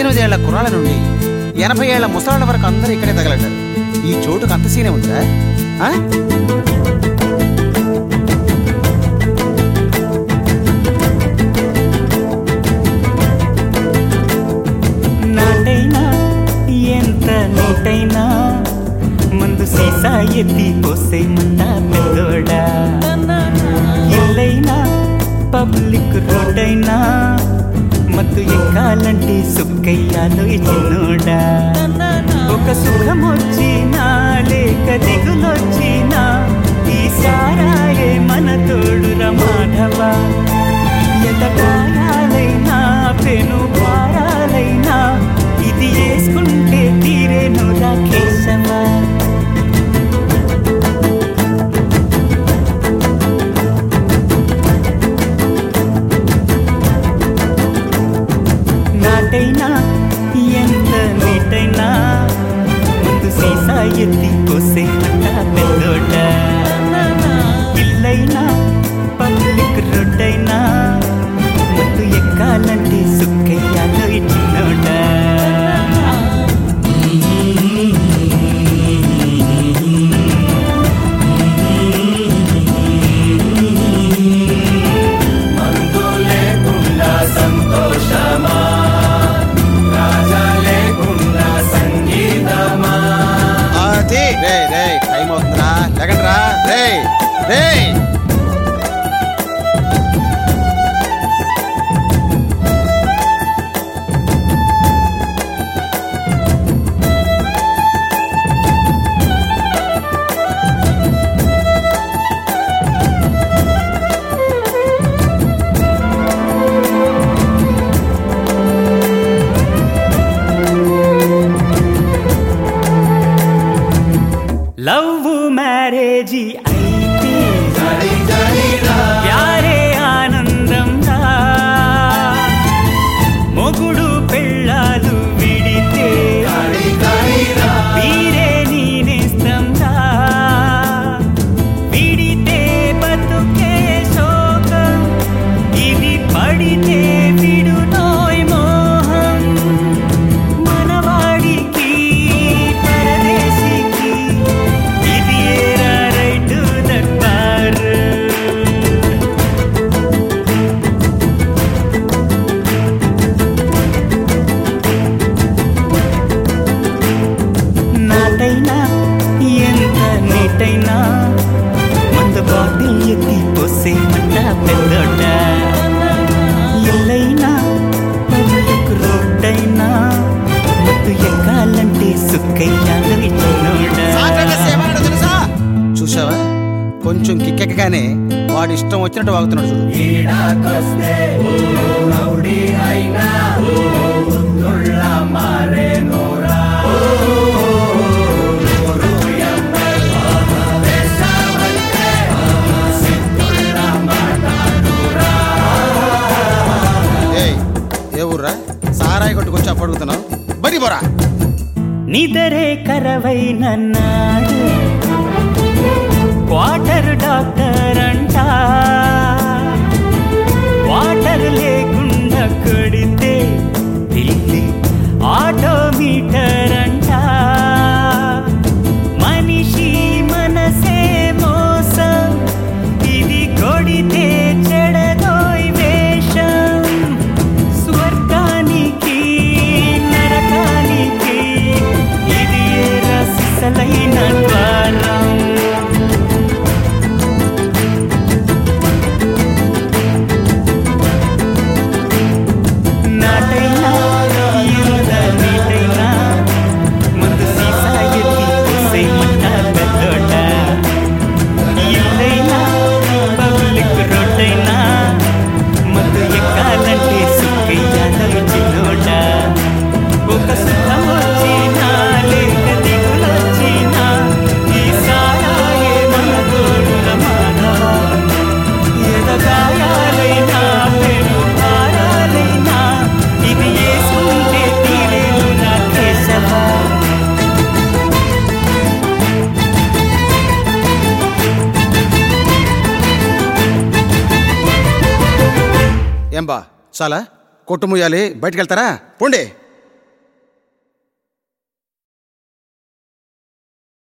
పద్దెనిమిది ఏళ్ల కుర్రాళ్ళ నుండి ఎనభై ఏళ్ల ముసలాళ్ళ వరకు అందరూ ఇక్కడే తగలడ్డారు ఈ చోటుకు అంత సీనే ఉందా ఆ? నాటైనా ఎంత నీటైనా మందు సీసా ఎత్తి పోసేమంట పెద్దోడా ఇల్లైనా పబ్లిక్ రోడ్డైనా మత్తు ఎక్కాలంటే సుక్కయ్యాలో చిన్నోడా ఒక సుఖమొచ్చినా లేక దిగులొచ్చినా ఈ సారాయే మన తోడురా మాధవా ఎతగాయాలైనా పెను భారాలైనా ఇది వేసుకుంటే తీరేను రాకేశవా నాటైనా ఎంత నీటైనా ముందు సీసా ఎత్తి పోసే అంట పెద్దోట ఇల్లైనా పబ్లిక్ రోడ్డైనా ముందు ఎక్కాలంటే సుక్కయ్యాలో ఇచ్చినోట అది రే రే టైం అవుతుందిరా లేకండ్రా రే రే లవ్ మ్యారేజీ అయితే ప్యారే ఆనందం రా మొగుడు పెళ్ళాలు విడితే వీరే నేనేస్తం రా విడితే బతుకే శోకం ఇది పడితే విడునోయ్ మోహం మనవాడికి పరదేశికి ఇది ఏరా రైటు దర్బారు నాటైనా ఎంత నీటైనా మందు బాటిల్ ఎత్తి పోసే మంట పెద్దోట ఇల్లైనా పబ్లిక్ రోడ్డైనా మత్తు ఎక్కాలంటే సుక్కయ్యాలు సాటర్డే ఇచ్చినోడా సేవనాడు తెలుసా చూసావా కొంచెం కిక్కెక్కగానే వాడు ఇష్టం వచ్చినట్టు వాగుతున్నాడు చూడు ఏయ్, ఏ ఊర్రా సారాయి కొట్టుకొచ్చి అప్పు అడుగుతున్నావు బడి పోరా నిదరే కరవైన నాడు వాటర్ డాక్టర్ అంట వాటర్ లేకుండా కొడితే పిల్లి ఆటోమీటర్ అంట మనిషి మనసే మోసం ఇది కొడితే చెడదోయ్ వేషం స్వర్గానికి నరకానికి ఇది ఏ రసిసలైన ద్వారం నాటైనా ఎంత నీటైనా ముందు సీసా ఎత్తి పోసేయమంట పెద్దోట ఇల్లైనా పబ్లిక్ రోడ్డైనా మత్తు ఎక్కాలంటే సుక్కయ్యాల చిన్నోట ఒక సుఖం వచ్చినా లేక దిగులొచ్చినా ఈ సారాయే మన తోడుల మానవా ఎదగాయాలైనా పెను భారాలైనా ఇది వేసుకుంటే తీరేను నా కేశవా ఏం బా చాలా కొట్టు ముయ్యాలి బయటికి వెళ్తారా పోండి